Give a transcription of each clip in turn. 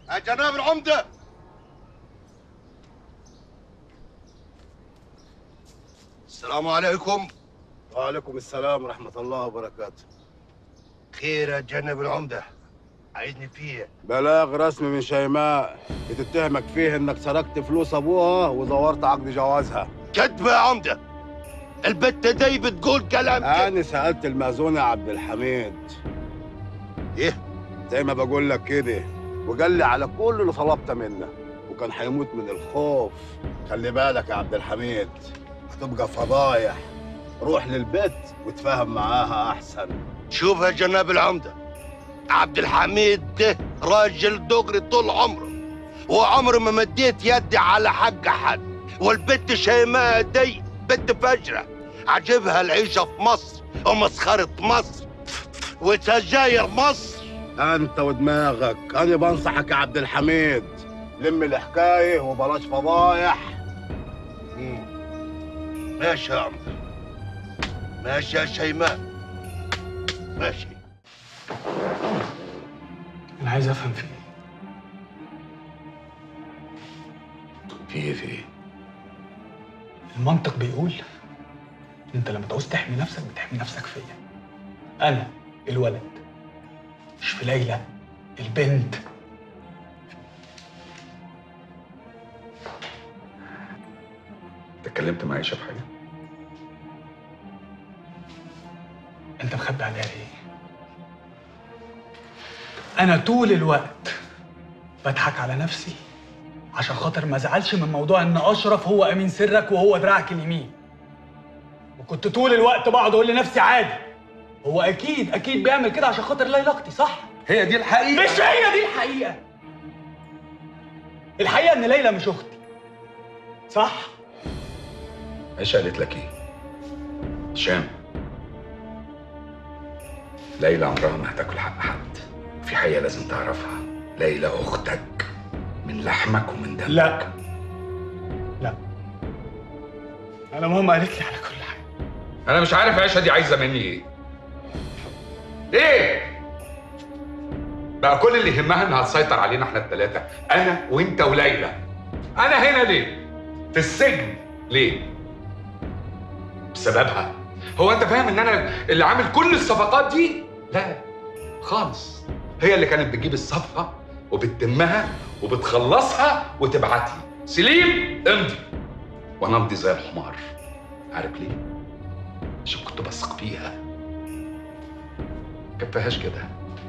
يا جناب العمدة السلام عليكم وعليكم السلام ورحمة الله وبركاته خير يا جناب العمدة عايزني فيه بلاغ رسمي من شيماء بتتهمك فيه انك سرقت فلوس ابوها وزورت عقد جوازها كذبة يا عمدة البتة دي بتقول كلام كده انا سألت المأذون يا عبد الحميد ايه زي ما بقول لك كده وقال لي على كل اللي طلبته منك وكان هيموت من الخوف خلي بالك يا عبد الحميد هتبقى فضايح روح للبيت وتفاهم معاها احسن شوف يا جناب العمدة عبد الحميد ده راجل دغري طول عمره وعمره ما مديت يدي على حق حد والبت شيماء دي بنت فجرة عجبها العيشة في مصر ومسخرة مصر وسجاير مصر انت ودماغك انا بنصحك يا عبد الحميد لم الحكايه وبلاش فضايح مم. ماشي يا عمدة ماشي يا شيماء ماشي انا عايز افهم في ايه في ايه في ايه؟ المنطق بيقول انت لما تعوز تحمي نفسك بتحمي نفسك فيا انا الولد مش في ليلى البنت انت اتكلمت مع عائشه في حاجه؟ انت مخبي عليها ايه انا طول الوقت بضحك على نفسي عشان خاطر ما ازعلش من موضوع ان اشرف هو امين سرك وهو دراعك اليمين وكنت طول الوقت بقعد اقول لنفسي عادي هو اكيد اكيد بيعمل كده عشان خاطر ليلى اختي صح هي دي الحقيقه مش هي دي الحقيقه الحقيقه ان ليلى مش اختي صح عائشه قالت لك ايه؟ هشام ليلى عمرها ما هتاكل حق حد في حقيقه لازم تعرفها ليلى اختك من لحمك ومن دمك لا لا انا ماما قالت لي على كل حاجه انا مش عارف عائشه دي عايزه مني ايه ايه بقى كل اللي يهمها انها تسيطر علينا احنا الثلاثه انا وانت وليلى انا هنا ليه في السجن ليه بسببها هو انت فاهم ان انا اللي عامل كل الصفقات دي لا خالص هي اللي كانت بتجيب الصفقه وبتتمها وبتخلصها وتبعت لي سليم امضي وانا امضي زي الحمار عارف ليه عشان كنت بثق فيها كفاهاش كده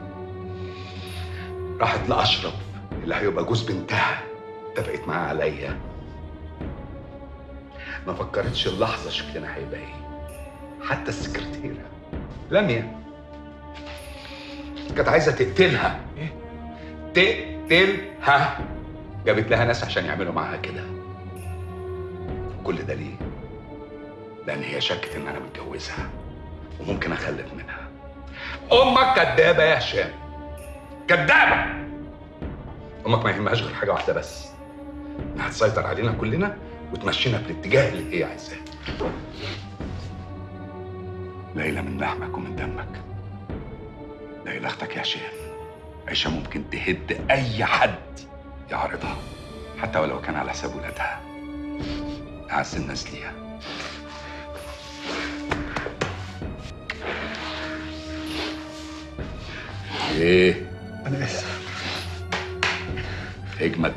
راحت لأشرف اللي هيبقى جوز بنتها اتفقت معاه عليا ما فكرتش اللحظة شكلنا هيبقى ايه حتى السكرتيرة لميا كانت عايزة تقتلها ايه تقتلها جابت لها ناس عشان يعملوا معاها كده كل ده ليه؟ لأن هي شكت إن أنا متجوزها وممكن أخلف منها. أمك كدابة يا هشام. كدابة. أمك ما يهمهاش غير حاجة واحدة بس. إنها تسيطر علينا كلنا وتمشينا في الاتجاه اللي هي عايزاه. ليلى من لحمك ومن دمك. ليلى أختك يا هشام. عيشة ممكن تهد أي حد يعرضها حتى ولو كان على حساب ولادها. أعز الناس ليها. ايه انا اسف اجمد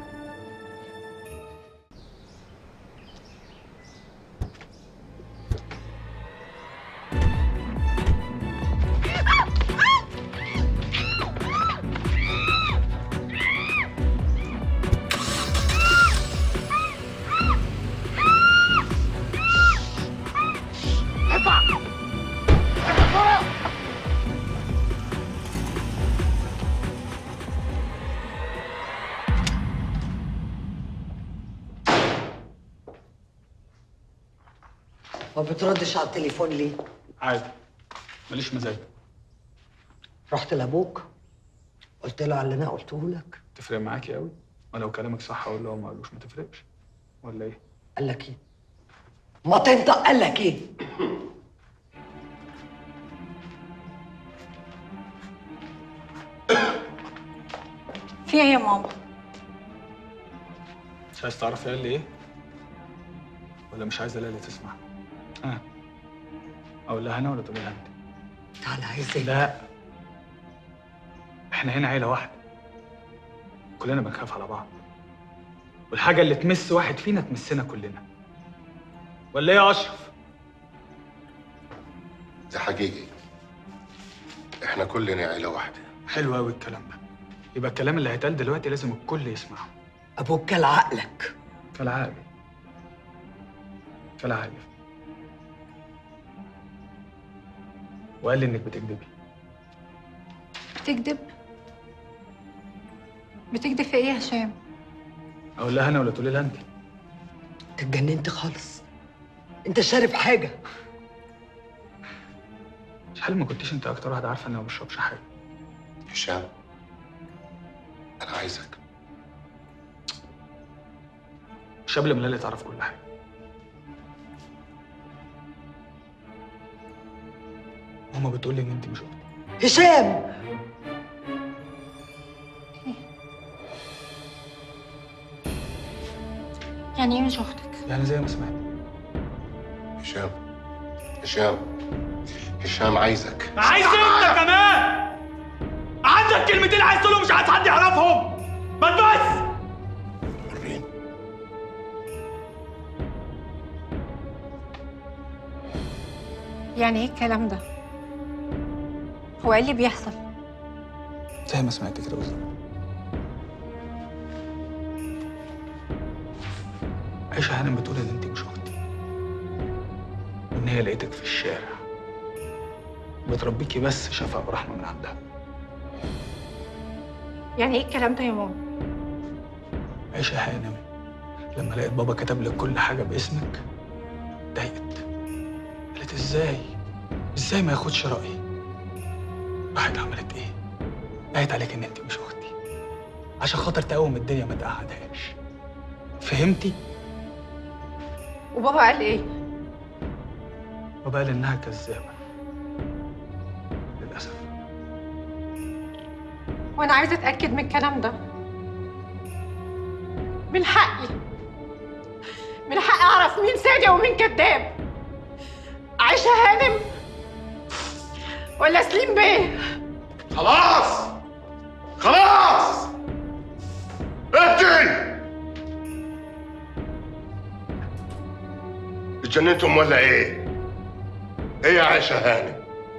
ما بتردش على التليفون ليه؟ عادي ماليش مزاج رحت لابوك قلت له على اللي انا قلته لك تفرق معاكي قوي ولو كلامك صح ولا هو ما قالوش ما تفرقش ولا ايه قال لك ايه؟ ما تنطق قال لك ايه؟ في في ايه يا ماما مش عايز تعرفي قال لي ايه ولا مش عايزه ليلى تسمع ها اقول لها انا ولا تقول لها انت تعالى عايز ايه لا احنا هنا عيله واحده كلنا بنخاف على بعض والحاجه اللي تمس واحد فينا تمسنا كلنا ولا ايه يا اشرف ده حقيقي احنا كلنا عيلة واحدة حلو قوي الكلام ده يبقى الكلام اللي هيتقال دلوقتي لازم الكل يسمعه ابوك كل عقلك كالعادة كالعادة وقال لي انك بتكذبي بتكذب بتكذب في ايه يا هشام اقول لها انا ولا تقولي لها انت انت اتجننت خالص انت شارب حاجه مش حال ما كنتيش انت اكتر واحده عارفه ان انا ما بشربش حاجه هشام انا عايزك مش قبل ما ليلى تعرف كل حاجه ماما بتقول لي ان انت مش اختي هشام يعني ايه مش اختك يعني زي ما سمعت هشام هشام هشام عايزك عايز انت كمان عندك كلمتين عايز تقولهم مش عايز حد يعرفهم ما بس وريني يعني ايه الكلام ده هو ايه اللي بيحصل زي ما سمعت كده بالظبط عيشة هانم بتقول ان انت مش اختي وان هي لقيتك في الشارع بتربيكي بس شفقة ورحمة من عندها يعني ايه الكلام ده يا ماما عيشة هانم لما لقيت بابا كتب لك كل حاجة باسمك ضايقت قالت ازاي ازاي ما ياخدش رأيي راحت عملت ايه قالت عليك ان انت مش اختي عشان خاطر تقوم الدنيا ما تقعدهاش فهمتي وبابا قال ايه بابا قال انها كذابة للأسف وانا عايزه اتاكد من الكلام ده من حقي من حقي اعرف مين صادق ومين كذاب عايشه هانم ولا سليم بيه خلاص خلاص اهدي اتجننتم ولا ايه؟ ايه يا عائشة هانم؟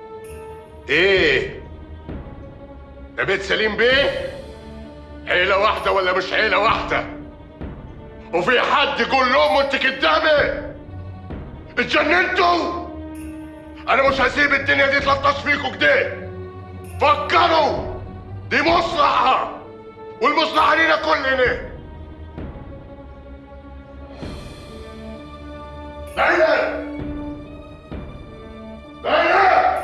ايه؟ ده بيت سليم بيه؟ عيلة واحدة ولا مش عيلة واحدة؟ وفي حد يقول لأمه انت كدابة؟ اتجننتوا؟ انا مش هسيب الدنيا دي تلطش فيكوا كده فكروا دي مصلحة والمصلحة لينا كلنا ليلى ليلى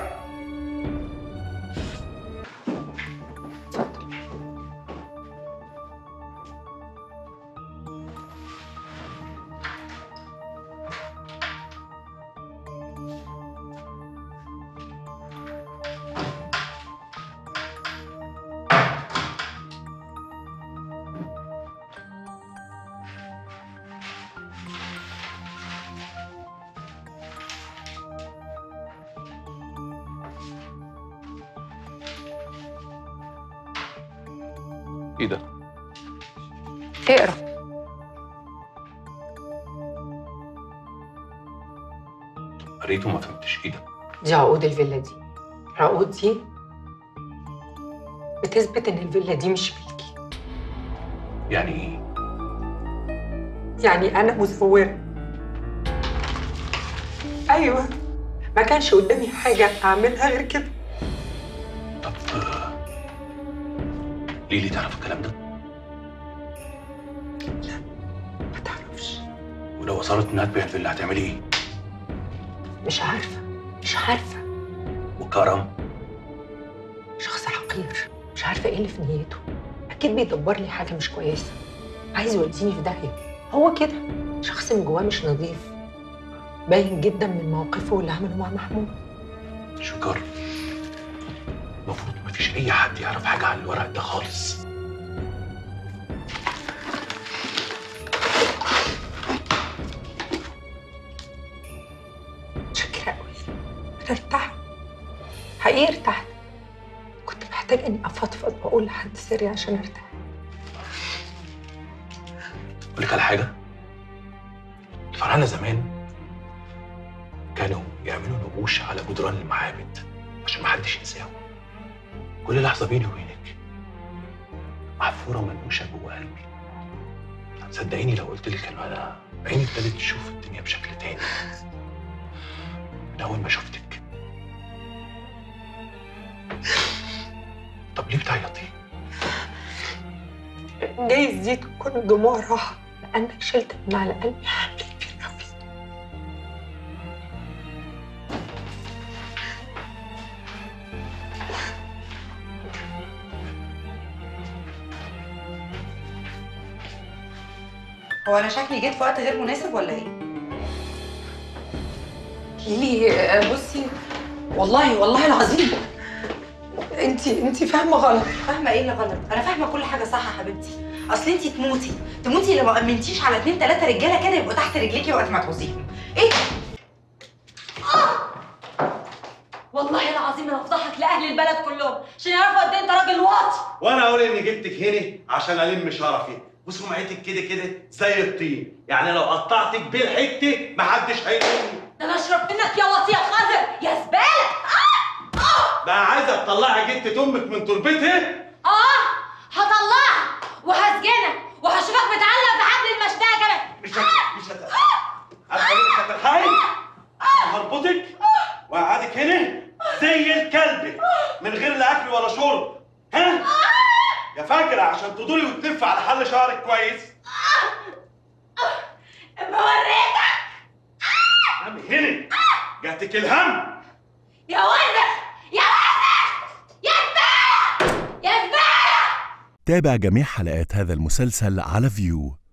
ايه ده؟ اقرا قريته ما فهمتش ايه ده؟ دي عقود الفيلا دي العقود دي بتثبت ان الفيلا دي مش ملكي يعني ايه؟ يعني انا مزوره ايوه ما كانش قدامي حاجه اعملها غير كده طب آه، ليلي تعرف الكلام ده؟ ما تعرفش ولو اصرت انها تبيع الفيلا هتعملي ايه؟ مش عارفه مش عارفه وكرم شخص حقير مش عارفه ايه اللي في نيته اكيد بيدبر لي حاجه مش كويسه عايز يوديني في داهيه هو كده شخص من جواه مش نظيف باين جدا من موقفه واللي عمله مع محمود شكر المفروض مفيش اي حد يعرف حاجه عن الورق ده خالص انا ارتحت حقيقي ارتحت كنت محتاج اني افضفض واقول لحد سري عشان ارتاح اقول لك على حاجه الفراعنه زمان كانوا يعملوا نقوش على جدران المعابد عشان ما حدش ينساهم كل لحظه بيني وبينك محفوره منقوشه جوه قلبي صدقيني لو قلت لك انا انا عيني ابتدت تشوف الدنيا بشكل تاني من اول ما شفتك طب ليه بتعيطي؟ جايز دي تكون دموع راحه لانك شلت من على قلبي حمل كبير قوي هو انا شكلي جيت في وقت غير مناسب ولا ايه؟ ليلي آه، بصي والله والله العظيم انت انت فاهمه غلط فاهمه ايه اللي غلط؟ انا فاهمه كل حاجه صح يا حبيبتي اصل انت تموتي تموتي لو ما امنتيش على اتنين تلاته رجاله كده يبقوا تحت رجليكي وقت ما تعوزيهم ايه ده؟ والله العظيم انا افضحك لاهل البلد كلهم عشان يعرفوا قد ايه انت راجل واطي وانا اقول اني جبتك هنا عشان الم شرفي وسمعتك كده كده زي الطين يعني لو قطعتك بالحته محدش هيلومني ده انا اشرب منك يا واطي يا قذر يا زباله بقى عايزه تطلعي جتة امك من تربتها اه هطلعك وهسجنك وهشوفك متعلق في حبل المشتاة كمان مش هت... مش هت... عارفه ليه مش هتلحقي هربطك واقعدك هنا زي الكلب من غير لا اكل ولا شرب ها يا فاكره عشان تدوري وتلف على حل شعرك كويس بوريك عم هنا جاتك الهم يا وزر يا وزر يا زباله يا زباله تابع جميع حلقات هذا المسلسل على فيو